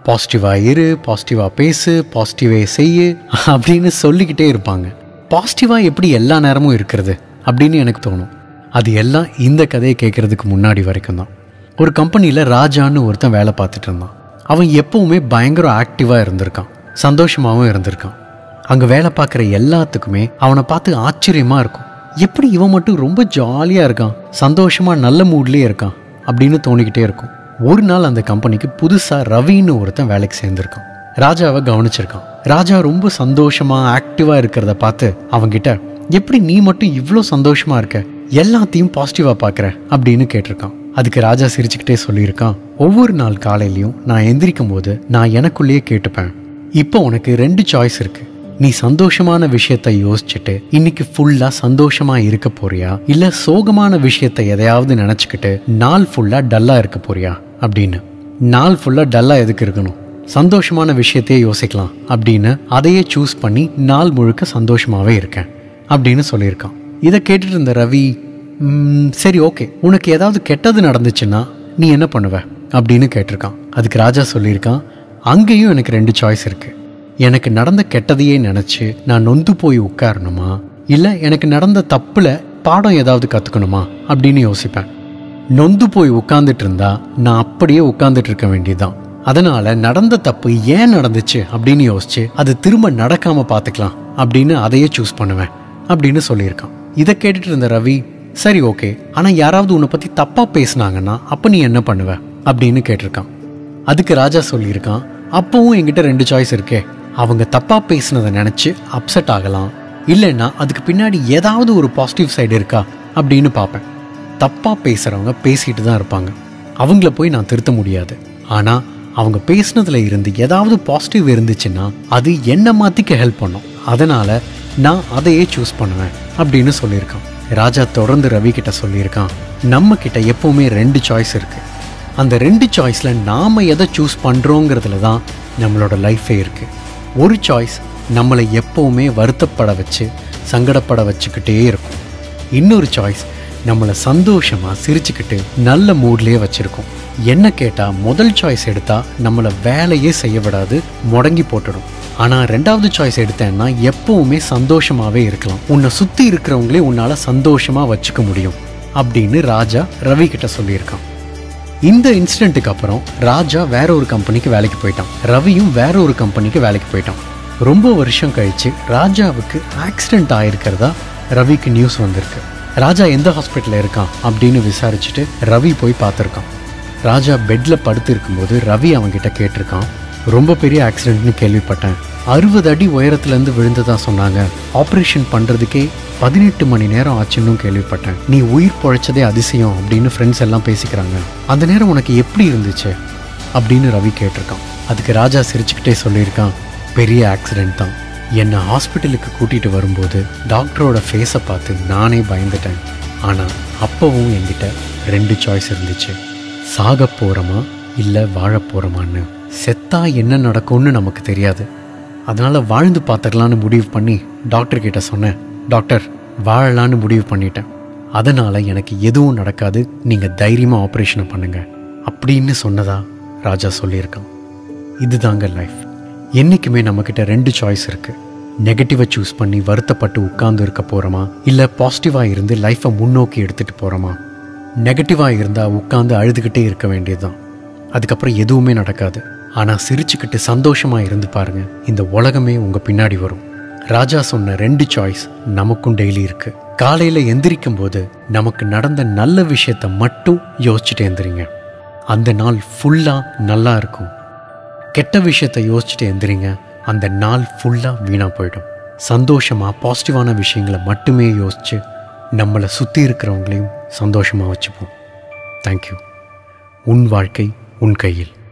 பாசிட்டிவாக இரு பாசிட்டிவாக பேசு பாசிட்டிவே செய்யு அப்படின்னு சொல்லிக்கிட்டே இருப்பாங்க பாசிட்டிவாக எப்படி எல்லா நேரமும் இருக்கிறது அப்படின்னு எனக்கு தோணும் அது எல்லாம் இந்த கதையை கேட்குறதுக்கு முன்னாடி வரைக்கும் தான் ஒரு கம்பெனியில் ராஜான்னு ஒருத்தன் வேலை பார்த்துட்டு இருந்தான் அவன் எப்பவுமே பயங்கர ஆக்டிவாக இருந்திருக்கான் சந்தோஷமாகவும் இருந்திருக்கான் அங்கே வேலை பார்க்குற எல்லாத்துக்குமே அவனை பார்த்து ஆச்சரியமாக இருக்கும் எப்படி இவன் மட்டும் ரொம்ப ஜாலியாக இருக்கான் சந்தோஷமாக நல்ல மூட்லேயே இருக்கான் அப்படின்னு தோணிக்கிட்டே இருக்கும் ஒரு நாள் அந்த கம்பெனிக்கு புதுசாக ரவின்னு ஒருத்தன் வேலைக்கு சேர்ந்திருக்கான் ராஜாவை கவனிச்சிருக்கான் ராஜா ரொம்ப சந்தோஷமாக ஆக்டிவாக இருக்கிறத பார்த்து அவன்கிட்ட எப்படி நீ மட்டும் இவ்வளோ சந்தோஷமாக இருக்க எல்லாத்தையும் பாசிட்டிவாக பார்க்குற அப்படின்னு கேட்டிருக்கான் அதுக்கு ராஜா சிரிச்சுக்கிட்டே சொல்லியிருக்கான் ஒவ்வொரு நாள் காலையிலையும் நான் எந்திரிக்கும் போது நான் எனக்குள்ளேயே கேட்டுப்பேன் இப்போ உனக்கு ரெண்டு சாய்ஸ் இருக்கு நீ சந்தோஷமான விஷயத்த யோசிச்சுட்டு இன்னைக்கு ஃபுல்லா சந்தோஷமா இருக்க போறியா இல்ல சோகமான விஷயத்த எதையாவது நினைச்சுக்கிட்டு நாள் ஃபுல்லா டல்லா இருக்க போறியா அப்படின்னு நாள் ஃபுல்லா டல்லா எதுக்கு இருக்கணும் சந்தோஷமான விஷயத்தையே யோசிக்கலாம் அப்படின்னு அதையே சூஸ் பண்ணி நாள் முழுக்க சந்தோஷமாவே இருக்கேன் அப்படின்னு சொல்லியிருக்கான் இதை கேட்டுட்டு இருந்த ரவி "ம், சரி ஓகே உனக்கு ஏதாவது கெட்டது நடந்துச்சுன்னா நீ என்ன பண்ணுவ அப்படின்னு கேட்டிருக்கான் அதுக்கு ராஜா சொல்லியிருக்கான் அங்கேயும் எனக்கு ரெண்டு சாய்ஸ் இருக்கு எனக்கு நடந்த கெட்டதையே நினச்சி நான் நொந்து போய் உட்காரணுமா இல்லை எனக்கு நடந்த தப்புல பாடம் ஏதாவது கற்றுக்கணுமா அப்படின்னு யோசிப்பேன் நொந்து போய் உட்கார்ந்துட்டு இருந்தா நான் அப்படியே உட்கார்ந்துட்டு இருக்க வேண்டியதுதான் அதனால நடந்த தப்பு ஏன் நடந்துச்சு அப்படின்னு யோசிச்சு அது திரும்ப நடக்காம பார்த்துக்கலாம் அப்படின்னு அதையே சூஸ் பண்ணுவேன் அப்படின்னு சொல்லியிருக்கான் இதை கேட்டுட்டு இருந்த ரவி சரி ஓகே ஆனா யாராவது உன்னை பத்தி தப்பா பேசுனாங்கன்னா அப்ப நீ என்ன பண்ணுவ அப்படின்னு கேட்டிருக்கான் அதுக்கு ராஜா சொல்லியிருக்கான் அப்பவும் என்கிட்ட ரெண்டு சாய்ஸ் இருக்கே அவங்க தப்பா பேசுனதை நினைச்சு அப்செட் ஆகலாம் இல்லைன்னா அதுக்கு பின்னாடி ஏதாவது ஒரு பாசிட்டிவ் சைடு இருக்கா அப்படின்னு பார்ப்பேன் தப்பா பேசுறவங்க பேசிட்டு தான் இருப்பாங்க அவங்கள போய் நான் திருத்த முடியாது ஆனா அவங்க பேசுனதுல இருந்து ஏதாவது பாசிட்டிவ் இருந்துச்சுன்னா அது என்ன மாத்திக்க ஹெல்ப் பண்ணும் அதனால நான் அதையே சூஸ் பண்ணுவேன் அப்படின்னு சொல்லியிருக்கான் ராஜா தொடர்ந்து ரவி கிட்ட சொல்லியிருக்கான் நம்ம கிட்ட எப்பவுமே ரெண்டு சாய்ஸ் இருக்கு அந்த ரெண்டு சாய்ஸ்ல நாம எதை சூஸ் பண்றோங்கிறதுல தான் நம்மளோட லைஃபே இருக்கு ஒரு சாய்ஸ் நம்மளை எப்பவுமே வருத்தப்பட வச்சு சங்கடப்பட வச்சுக்கிட்டே இருக்கும் இன்னொரு சாய்ஸ் நம்மளை சந்தோஷமா சிரிச்சுக்கிட்டு நல்ல மூட்லயே வச்சிருக்கோம் என்ன கேட்டா முதல் சாய்ஸ் எடுத்தா நம்மளை வேலையே செய்ய விடாது முடங்கி போட்டுடும் ஆனா ரெண்டாவது சாய்ஸ் எடுத்தேன்னா எப்பவுமே சந்தோஷமாவே இருக்கலாம் உன்னை சுத்தி இருக்கிறவங்களே உன்னால சந்தோஷமா வச்சுக்க முடியும் அப்படின்னு ராஜா ரவி கிட்ட சொல்லியிருக்கான் இந்த இன்சிடென்ட்டுக்கு அப்புறம் ராஜா வேற ஒரு கம்பெனிக்கு வேலைக்கு போயிட்டான் ரவியும் வேற ஒரு கம்பெனிக்கு வேலைக்கு போயிட்டான் ரொம்ப வருஷம் கழிச்சு ராஜாவுக்கு ஆக்சிடென்ட் ஆயிருக்கிறதா ரவிக்கு நியூஸ் வந்திருக்கு ராஜா எந்த ஹாஸ்பிட்டலில் இருக்கான் அப்படின்னு விசாரிச்சுட்டு ரவி போய் பார்த்துருக்கான் ராஜா பெட்ல படுத்து இருக்கும்போது ரவி அவன்கிட்ட கேட்டிருக்கான் ரொம்ப பெரிய ஆக்சிடென்ட்னு கேள்விப்பட்டேன் அறுபது அடி உயரத்துலேருந்து விழுந்ததா சொன்னாங்க ஆப்ரேஷன் பண்ணுறதுக்கே பதினெட்டு மணி நேரம் ஆச்சுன்னு கேள்விப்பட்டேன் நீ உயிர் பொழைச்சதே அதிசயம் அப்படின்னு ஃப்ரெண்ட்ஸ் எல்லாம் பேசிக்கிறாங்க அந்த நேரம் உனக்கு எப்படி இருந்துச்சு அப்படின்னு ரவி கேட்டிருக்கான் அதுக்கு ராஜா சிரிச்சுக்கிட்டே சொல்லியிருக்கான் பெரிய ஆக்சிடென்ட் தான் என்னை ஹாஸ்பிட்டலுக்கு கூட்டிகிட்டு வரும்போது டாக்டரோட ஃபேஸை பார்த்து நானே பயந்துட்டேன் ஆனால் அப்போவும் என்கிட்ட ரெண்டு சாய்ஸ் இருந்துச்சு சாக போகிறோமா இல்லை வாழ போகிறோமான்னு செத்தா என்ன நடக்கும்னு நமக்கு தெரியாது அதனால வாழ்ந்து பார்த்துக்கலான்னு முடிவு பண்ணி டாக்டர் கிட்ட சொன்னேன் டாக்டர் வாழலான்னு முடிவு பண்ணிட்டேன் அதனால எனக்கு எதுவும் நடக்காது நீங்க தைரியமா ஆப்ரேஷனை பண்ணுங்க அப்படின்னு சொன்னதா ராஜா சொல்லியிருக்கான் இதுதாங்க லைஃப் என்னைக்குமே நம்மக்கிட்ட ரெண்டு சாய்ஸ் இருக்கு நெகட்டிவை சூஸ் பண்ணி வருத்தப்பட்டு உட்கார்ந்து இருக்க போறோமா இல்ல பாசிட்டிவா இருந்து லைஃப்பை முன்னோக்கி எடுத்துட்டு போறோமா நெகட்டிவா இருந்தா உட்கார்ந்து அழுதுகிட்டே இருக்க வேண்டியதுதான் அதுக்கப்புறம் எதுவுமே நடக்காது ஆனா சிரிச்சுக்கிட்டு சந்தோஷமா இருந்து பாருங்க இந்த உலகமே உங்க பின்னாடி வரும் ராஜா சொன்ன ரெண்டு சாய்ஸ் நமக்கும் டெய்லி இருக்கு காலையில எந்திரிக்கும் போது நமக்கு நடந்த நல்ல விஷயத்த மட்டும் யோசிச்சுட்டு எந்திரிங்க அந்த நாள் ஃபுல்லா நல்லா இருக்கும் கெட்ட விஷயத்த யோசிச்சுட்டு எந்திரிங்க அந்த நாள் ஃபுல்லா வீணா போயிடும் சந்தோஷமா பாசிட்டிவான விஷயங்களை மட்டுமே யோசிச்சு நம்மளை சுத்தி இருக்கிறவங்களையும் சந்தோஷமா வச்சுப்போம் தேங்க்யூ உன் வாழ்க்கை உன் கையில்